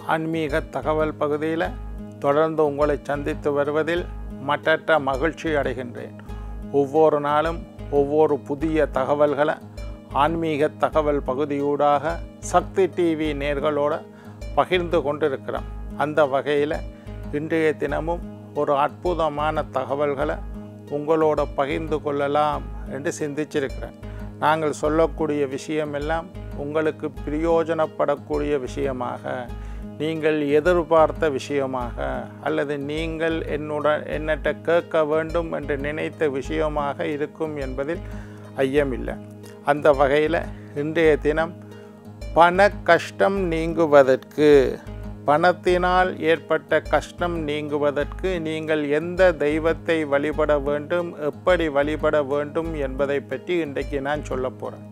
ஆன்மீக தகவல் பகுதியில் தொடர்ந்து உங்களை சந்தித்து வருவதில் மற்றற்ற மகிழ்ச்சி அடைகின்றேன் ஒவ்வொரு நாளும் ஒவ்வொரு புதிய தகவல்களை ஆன்மீக தகவல் பகுதியூடாக சக்தி டிவி நேர்களோட பகிர்ந்து கொண்டிருக்கிறோம் அந்த வகையில் இன்றைய தினமும் ஒரு அற்புதமான தகவல்களை உங்களோட பகிர்ந்து கொள்ளலாம் என்று சிந்திச்சிருக்கிறேன் நாங்கள் சொல்லக்கூடிய விஷயமெல்லாம் உங்களுக்கு பிரயோஜனப்படக்கூடிய விஷயமாக நீங்கள் எதிர்பார்த்த விஷயமாக அல்லது நீங்கள் என்னுடன் என்னட்ட கேட்க வேண்டும் என்று நினைத்த விஷயமாக இருக்கும் என்பதில் ஐயமில்லை அந்த வகையில் இன்றைய தினம் பண கஷ்டம் நீங்குவதற்கு பணத்தினால் ஏற்பட்ட கஷ்டம் நீங்குவதற்கு நீங்கள் எந்த தெய்வத்தை வழிபட வேண்டும் எப்படி வழிபட வேண்டும் என்பதை பற்றி இன்றைக்கு நான் சொல்ல போகிறேன்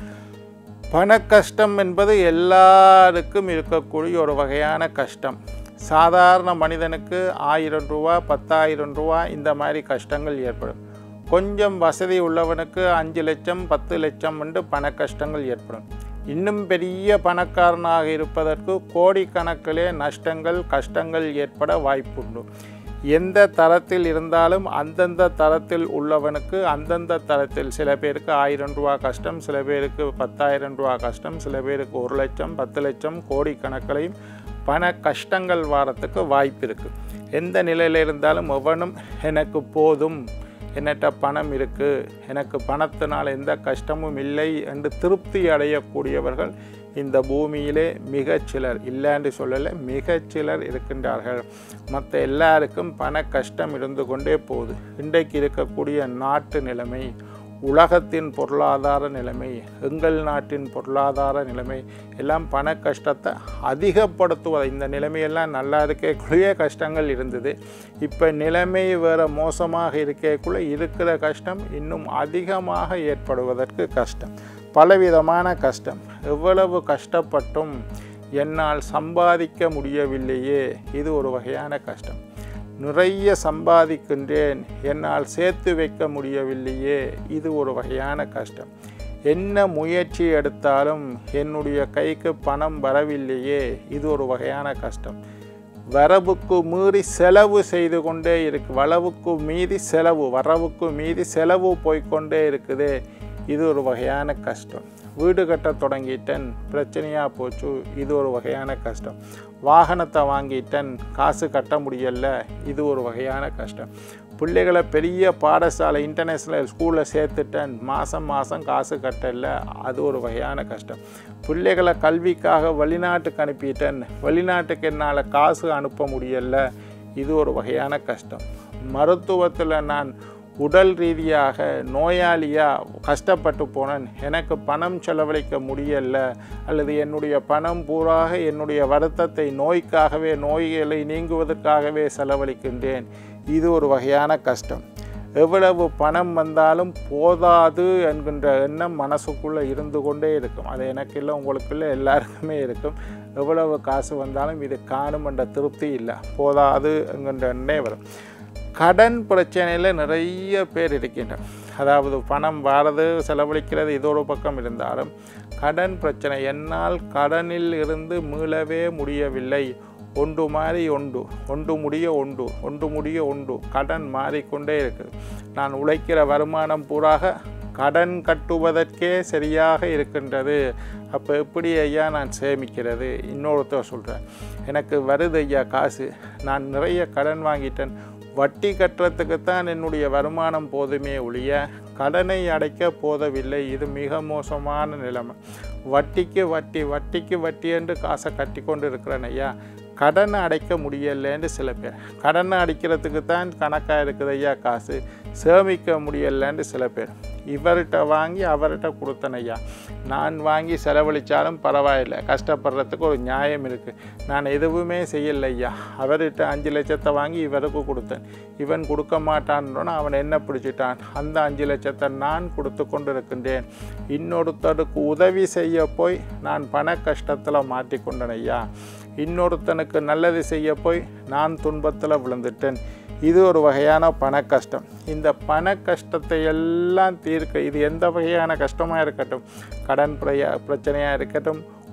பண கஷ்டம் என்பது எல்லாருக்கும் இருக்கக்கூடிய ஒரு வகையான கஷ்டம் சாதாரண மனிதனுக்கு ஆயிரம் ரூபா பத்தாயிரம் ரூபா இந்த மாதிரி கஷ்டங்கள் ஏற்படும் கொஞ்சம் வசதி உள்ளவனுக்கு அஞ்சு லட்சம் பத்து லட்சம் என்று பண கஷ்டங்கள் ஏற்படும் இன்னும் பெரிய பணக்காரனாக இருப்பதற்கு கோடிக்கணக்கிலே நஷ்டங்கள் கஷ்டங்கள் ஏற்பட வாய்ப்புண்டு எந்த தரத்தில் இருந்தாலும் அந்தந்த தரத்தில் உள்ளவனுக்கு அந்தந்த தரத்தில் சில பேருக்கு ஆயிரம் ரூபா கஷ்டம் சில பேருக்கு பத்தாயிரம் ரூபா கஷ்டம் சில பேருக்கு ஒரு லட்சம் பத்து லட்சம் கோடிக்கணக்கிலையும் பண கஷ்டங்கள் வாரத்துக்கு வாய்ப்பு இருக்குது எந்த நிலையில் இருந்தாலும் எவனும் எனக்கு போதும் என்னட்ட பணம் இருக்குது எனக்கு பணத்தினால் எந்த கஷ்டமும் இல்லை என்று திருப்தி அடையக்கூடியவர்கள் இந்த பூமியிலே மிகச்சிலர் இல்லைன்னு சொல்லலை மிகச்சிலர் இருக்கின்றார்கள் மற்ற எல்லாருக்கும் பண கஷ்டம் இருந்து கொண்டே போகுது இன்றைக்கு இருக்கக்கூடிய நாட்டு நிலைமை உலகத்தின் பொருளாதார நிலைமை எங்கள் நாட்டின் பொருளாதார நிலைமை எல்லாம் பண கஷ்டத்தை அதிகப்படுத்துவது இந்த நிலைமையெல்லாம் நல்லா இருக்கக்குள்ளேயே கஷ்டங்கள் இருந்தது இப்போ நிலைமை வேறு மோசமாக இருக்கக்குள்ளே இருக்கிற கஷ்டம் இன்னும் அதிகமாக ஏற்படுவதற்கு கஷ்டம் பலவிதமான கஷ்டம் எவ்வளவு கஷ்டப்பட்டும் என்னால் சம்பாதிக்க முடியவில்லையே இது ஒரு வகையான கஷ்டம் நிறைய சம்பாதிக்கின்றேன் என்னால் சேர்த்து வைக்க முடியவில்லையே இது ஒரு வகையான கஷ்டம் என்ன முயற்சி எடுத்தாலும் என்னுடைய கைக்கு பணம் வரவில்லையே இது ஒரு வகையான கஷ்டம் வரவுக்கு மீறி செலவு செய்து கொண்டே இருக்கு வளவுக்கு மீதி செலவு வரவுக்கு மீதி செலவு போய்க்கொண்டே இருக்குது இது ஒரு வகையான கஷ்டம் வீடு கட்ட தொடங்கிட்டேன் பிரச்சனையாக போச்சு இது ஒரு வகையான கஷ்டம் வாகனத்தை வாங்கிட்டேன் காசு கட்ட முடியல இது ஒரு வகையான கஷ்டம் பிள்ளைகளை பெரிய பாடசாலை இன்டர்நேஷ்னல் ஸ்கூலில் சேர்த்துட்டேன் மாதம் மாதம் காசு கட்டல அது ஒரு வகையான கஷ்டம் பிள்ளைகளை கல்விக்காக வெளிநாட்டுக்கு அனுப்பிட்டேன் வெளிநாட்டுக்கு என்னால் காசு அனுப்ப முடியல இது ஒரு வகையான கஷ்டம் மருத்துவத்தில் நான் உடல் ரீதியாக நோயாளியாக கஷ்டப்பட்டு போனேன் எனக்கு பணம் செலவழிக்க முடியல அல்லது என்னுடைய பணம் பூராக என்னுடைய வருத்தத்தை நோய்க்காகவே நோய்களை நீங்குவதற்காகவே செலவழிக்கின்றேன் இது ஒரு வகையான கஷ்டம் எவ்வளவு பணம் வந்தாலும் போதாது என்கின்ற எண்ணம் மனசுக்குள்ளே இருந்து கொண்டே இருக்கும் அது எனக்கு இல்லை உங்களுக்குள்ள எல்லாருக்குமே இருக்கும் எவ்வளவு காசு வந்தாலும் இது காணும் என்ற திருப்தி இல்லை போதாது என்கின்ற எண்ணே வரும் கடன் பிரச்சனையில் நிறைய பேர் இருக்கின்றனர் அதாவது பணம் வாரது செலவழிக்கிறது இது ஒரு பக்கம் இருந்தாலும் கடன் பிரச்சனை என்னால் கடனில் இருந்து மீளவே முடியவில்லை ஒன்று மாறி ஒன்று ஒன்று முடிய ஒன்று ஒன்று முடிய ஒன்று கடன் மாறிக்கொண்டே இருக்குது நான் உழைக்கிற வருமானம் பூராக கடன் கட்டுவதற்கே சரியாக இருக்கின்றது அப்போ எப்படி ஐயா நான் சேமிக்கிறது இன்னொருத்தர் சொல்கிறேன் எனக்கு வருது ஐயா காசு நான் நிறைய கடன் வாங்கிட்டேன் வட்டி கட்டுறதுக்கு தான் என்னுடைய வருமானம் போதுமே ஒழிய கடனை அடைக்க போதவில்லை இது மிக மோசமான நிலைமை வட்டிக்கு வட்டி வட்டிக்கு வட்டி என்று காசை கட்டி கொண்டு இருக்கிறேன் ஐயா கடனை அடைக்க முடியலைன்னு சில பேர் கடனை அடிக்கிறதுக்கு தான் கணக்காக இருக்குது ஐயா காசு சேமிக்க முடியலைன்னு சில பேர் இவர்கிட்ட வாங்கி அவர்கிட்ட கொடுத்தேன் ஐயா நான் வாங்கி செலவழித்தாலும் பரவாயில்லை கஷ்டப்படுறதுக்கு ஒரு நியாயம் இருக்குது நான் எதுவுமே செய்யலை ஐயா அவர்கிட்ட அஞ்சு லட்சத்தை வாங்கி இவருக்கு கொடுத்தேன் இவன் கொடுக்க மாட்டான்னு அவன் என்ன பிடிச்சிட்டான் அந்த அஞ்சு லட்சத்தை நான் கொடுத்து கொண்டு இருக்கின்றேன் இன்னொருத்தருக்கு உதவி செய்ய போய் நான் பண கஷ்டத்தில் மாட்டிக்கொண்டேன் ஐயா இன்னொருத்தனுக்கு நல்லது செய்ய போய் நான் துன்பத்தில் விழுந்துட்டேன் இது ஒரு வகையான பண கஷ்டம் இந்த பண கஷ்டத்தை எல்லாம் தீர்க்க இது எந்த வகையான கஷ்டமாக இருக்கட்டும் கடன் பிரயா பிரச்சனையாக இருக்கட்டும்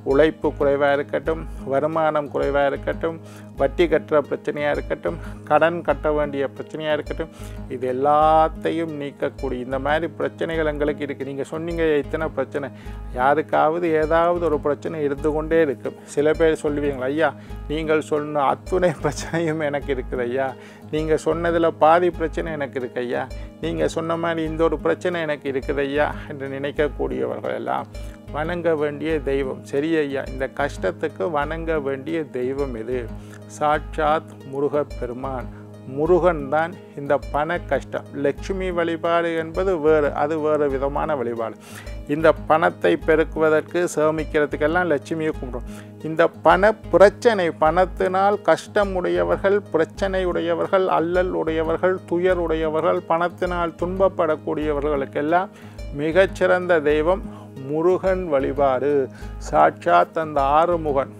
உழைப்பு குறைவாக இருக்கட்டும் வருமானம் குறைவாக இருக்கட்டும் வட்டி கட்டுற பிரச்சனையாக இருக்கட்டும் கடன் கட்ட வேண்டிய பிரச்சனையாக இருக்கட்டும் இது எல்லாத்தையும் நீக்கக்கூடிய இந்த மாதிரி பிரச்சனைகள் எங்களுக்கு இருக்குது நீங்கள் சொன்னீங்க இத்தனை பிரச்சனை யாருக்காவது ஏதாவது ஒரு பிரச்சனை இருந்து கொண்டே இருக்கும் சில பேர் சொல்லுவீங்களா ஐயா நீங்கள் சொன்ன அத்துணை பிரச்சனையும் எனக்கு இருக்குது ஐயா நீங்கள் சொன்னதில் பாதி பிரச்சனை எனக்கு இருக்கு ஐயா நீங்கள் சொன்ன மாதிரி இந்த ஒரு பிரச்சனை எனக்கு இருக்குது ஐயா என்று நினைக்கக்கூடியவர்கள் எல்லாம் வணங்க வேண்டிய தெய்வம் சரி ஐயா இந்த கஷ்டத்துக்கு வணங்க வேண்டிய தெய்வம் எது சாட்சாத் முருகப்பெருமான் முருகன் தான் இந்த பண கஷ்டம் லட்சுமி வழிபாடு என்பது வேறு அது வேறு விதமான வழிபாடு இந்த பணத்தை பெருக்குவதற்கு சேமிக்கிறதுக்கெல்லாம் லட்சுமியை கும்பிடும் இந்த பண பிரச்சனை பணத்தினால் கஷ்டம் உடையவர்கள் பிரச்சனை உடையவர்கள் அல்லல் உடையவர்கள் துயர் உடையவர்கள் பணத்தினால் துன்பப்படக்கூடியவர்களுக்கெல்லாம் மிகச்சிறந்த தெய்வம் முருகன் வழிபாடு சாட்சாத் அந்த ஆறுமுகன்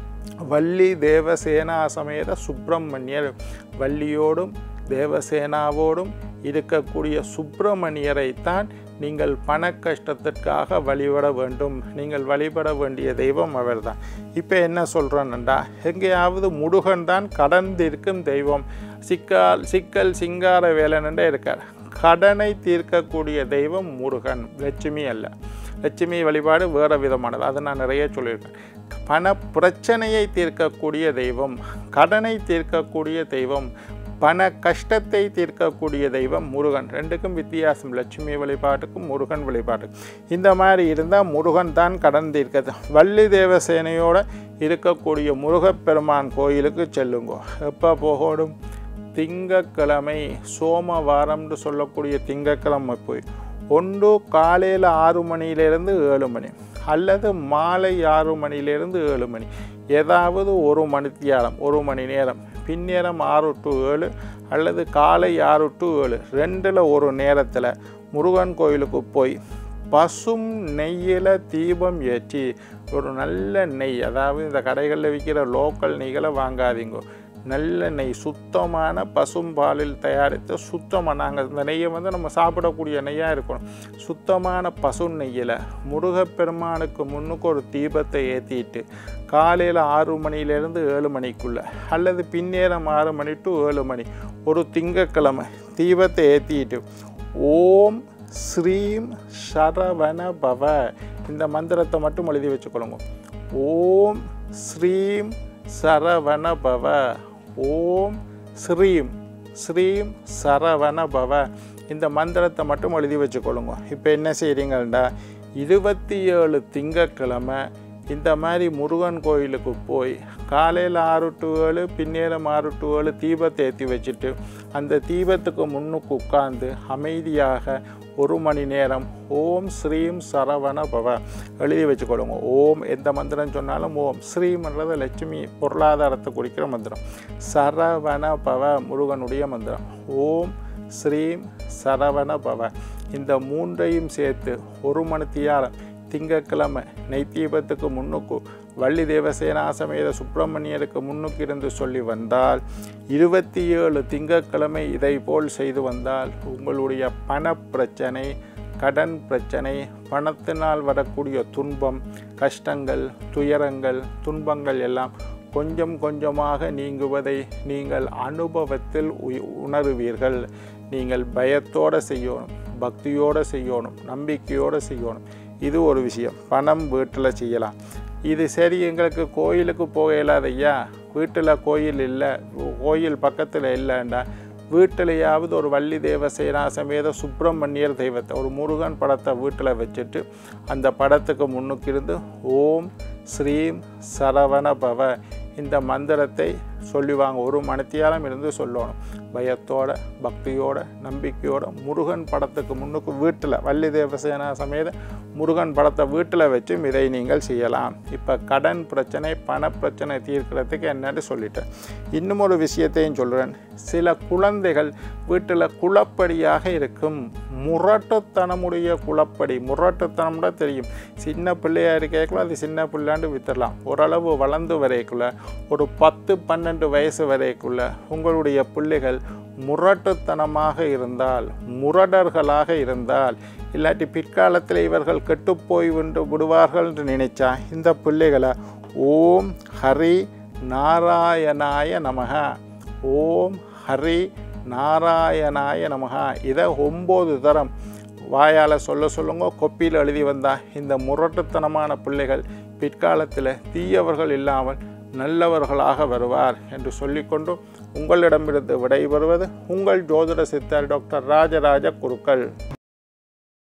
வள்ளி தேவசேனா சமேத சுப்பிரமணியர் வள்ளியோடும் தேவசேனாவோடும் இருக்கக்கூடிய சுப்பிரமணியரைத்தான் நீங்கள் பண கஷ்டத்திற்காக வழிபட வேண்டும் நீங்கள் வழிபட வேண்டிய தெய்வம் அவர்தான் இப்போ என்ன சொல்கிறேன்டா எங்கேயாவது முருகன் தான் கடந்திருக்கும் தெய்வம் சிக்கால் சிக்கல் சிங்கார வேலனண்டே இருக்கார் கடனை தீர்க்கக்கூடிய தெய்வம் முருகன் லட்சுமி அல்ல லட்சுமி வழிபாடு வேறு விதமானது அதை நான் நிறைய சொல்லியிருக்கேன் பண பிரச்சனையை தீர்க்கக்கூடிய தெய்வம் கடனை தீர்க்கக்கூடிய தெய்வம் பண கஷ்டத்தை தீர்க்கக்கூடிய தெய்வம் முருகன் ரெண்டுக்கும் வித்தியாசம் லட்சுமி வழிபாட்டுக்கும் முருகன் வழிபாட்டுக்கும் இந்த மாதிரி இருந்தால் முருகன் தான் கடன் தீர்க்கிறது வள்ளி தேவசேனையோடு இருக்கக்கூடிய முருகப்பெருமான் கோயிலுக்கு செல்லுங்கோ எப்போ போகணும் திங்கக்கிழமை சோமவாரம்னு சொல்லக்கூடிய திங்கக்கிழமை போய் ஒன்று காலையில் ஆறு மணியிலேருந்து ஏழு மணி அல்லது மாலை ஆறு மணியிலேருந்து ஏழு மணி ஏதாவது ஒரு மணித்தியாலம் ஒரு மணி நேரம் பின்னேரம் ஆறு டு ஏழு அல்லது காலை ஆறு டு ஏழு ரெண்டில் ஒரு நேரத்தில் முருகன் கோயிலுக்கு போய் பசும் நெய்யில் தீபம் ஏற்றி ஒரு நல்ல நெய் அதாவது இந்த கடைகளில் விற்கிற லோக்கல் நெய்களை வாங்காதீங்க நல்ல நெய் சுத்தமான பசும்பாலில் தயாரித்த சுத்தமாக நாங்கள் இந்த நெய்யை வந்து நம்ம சாப்பிடக்கூடிய நெய்யாக இருக்கணும் சுத்தமான பசு நெய்யில் முருகப்பெருமானுக்கு முன்னுக்கு ஒரு தீபத்தை ஏற்றிட்டு காலையில் ஆறு மணியிலேருந்து ஏழு மணிக்குள்ளே அல்லது பின்னேரம் ஆறு மணி டு ஏழு மணி ஒரு திங்கக்கிழமை தீபத்தை ஏற்றிட்டு ஓம் ஸ்ரீம் சரவண பவ இந்த மந்திரத்தை மட்டும் எழுதி வச்சுக்கொள்ளுங்க ஓம் ஸ்ரீம் சரவண பவ ஓம் ஸ்ரீம் ஸ்ரீம் சரவண பவ இந்த மந்திரத்தை மட்டும் எழுதி வச்சுக்கொள்ளுங்க இப்போ என்ன செய்கிறீங்கள்டா இருபத்தி ஏழு திங்கக்கிழமை இந்த மாதிரி முருகன் கோயிலுக்கு போய் காலையில் ஆறு டு ஏழு பின்னேரம் ஆறு டு ஏழு தீபத்தை ஏற்றி வச்சுட்டு அந்த தீபத்துக்கு முன்னுக்கு உட்கார்ந்து அமைதியாக ஒரு மணி நேரம் ஓம் ஸ்ரீம் சரவண பவ எழுதி வச்சுக்கொள்ளுங்க ஓம் எந்த மந்திரம் சொன்னாலும் ஓம் ஸ்ரீம்ன்றது லட்சுமி பொருளாதாரத்தை குறிக்கிற மந்திரம் சரவண பவ முருகனுடைய மந்திரம் ஓம் ஸ்ரீம் சரவண பவ இந்த மூன்றையும் சேர்த்து ஒரு மணித்தியாலம் திங்கக்கிழமை நெய்த்தீபத்துக்கு முன்னுக்கு வள்ளி தேவசேனா சமேத சுப்பிரமணியருக்கு முன்னுக்கு இருந்து சொல்லி வந்தால் இருபத்தி ஏழு திங்கக்கிழமை இதை போல் செய்து வந்தால் உங்களுடைய பண பிரச்சனை கடன் பிரச்சனை பணத்தினால் வரக்கூடிய துன்பம் கஷ்டங்கள் துயரங்கள் துன்பங்கள் எல்லாம் கொஞ்சம் கொஞ்சமாக நீங்குவதை நீங்கள் அனுபவத்தில் உய்- உணருவீர்கள் நீங்கள் பயத்தோடு செய்யணும் பக்தியோடு செய்யணும் நம்பிக்கையோடு செய்யணும் இது ஒரு விஷயம் பணம் வீட்டில் செய்யலாம் இது சரி எங்களுக்கு கோயிலுக்கு போக இயலாதையா வீட்டில் கோயில் இல்லை கோயில் பக்கத்தில் இல்லைண்டா வீட்டிலையாவது ஒரு வள்ளி தேவசேனா சமேத சுப்பிரமணியர் தெய்வத்தை ஒரு முருகன் படத்தை வீட்டில் வச்சுட்டு அந்த படத்துக்கு முன்னுக்கு இருந்து ஓம் ஸ்ரீம் சரவண பவ இந்த மந்திரத்தை சொல்லுவாங்க ஒரு மணித்தியாலம் இருந்து சொல்லணும் பயத்தோட பக்தியோட நம்பிக்கையோட முருகன் படத்துக்கு முன்னுக்கு வீட்டில் வள்ளி தேவசேனா சமேத முருகன் படத்தை வீட்டில் வச்சும் இதை நீங்கள் செய்யலாம் இப்போ கடன் பிரச்சனை பண பிரச்சனை தீர்க்கிறதுக்கு என்னன்னு சொல்லிட்டேன் இன்னும் ஒரு விஷயத்தையும் சொல்கிறேன் சில குழந்தைகள் வீட்டில் குளப்படியாக இருக்கும் முரட்டுத்தனமுடைய குளப்படி முரட்டுத்தனம்னா தெரியும் சின்ன பிள்ளையா இருக்கேக்குள்ள அது சின்ன பிள்ளையாண்டு வித்துடலாம் ஓரளவு வளர்ந்து வரைக்குள்ள ஒரு பத்து பன்னெண்டு வயசு வரைக்குள்ள உங்களுடைய பிள்ளைகள் முரட்டுத்தனமாக இருந்தால் முரடர்களாக இருந்தால் இல்லாட்டி பிற்காலத்தில் இவர்கள் கெட்டுப்போய் விண்டு விடுவார்கள் என்று நினைச்சா இந்த பிள்ளைகளை ஓம் ஹரி நாராயணாய நமக ஓம் ஹரி நாராயணாய நமக இதை ஒம்பது தரம் வாயால் சொல்ல சொல்லுங்க கொப்பியில் எழுதி வந்தா இந்த முரட்டுத்தனமான பிள்ளைகள் பிற்காலத்தில் தீயவர்கள் இல்லாமல் நல்லவர்களாக வருவார் என்று சொல்லிக்கொண்டு உங்களிடமிருந்து விடைபெறுவது உங்கள் ஜோதிட சித்தர் டாக்டர் ராஜராஜ குருக்கள்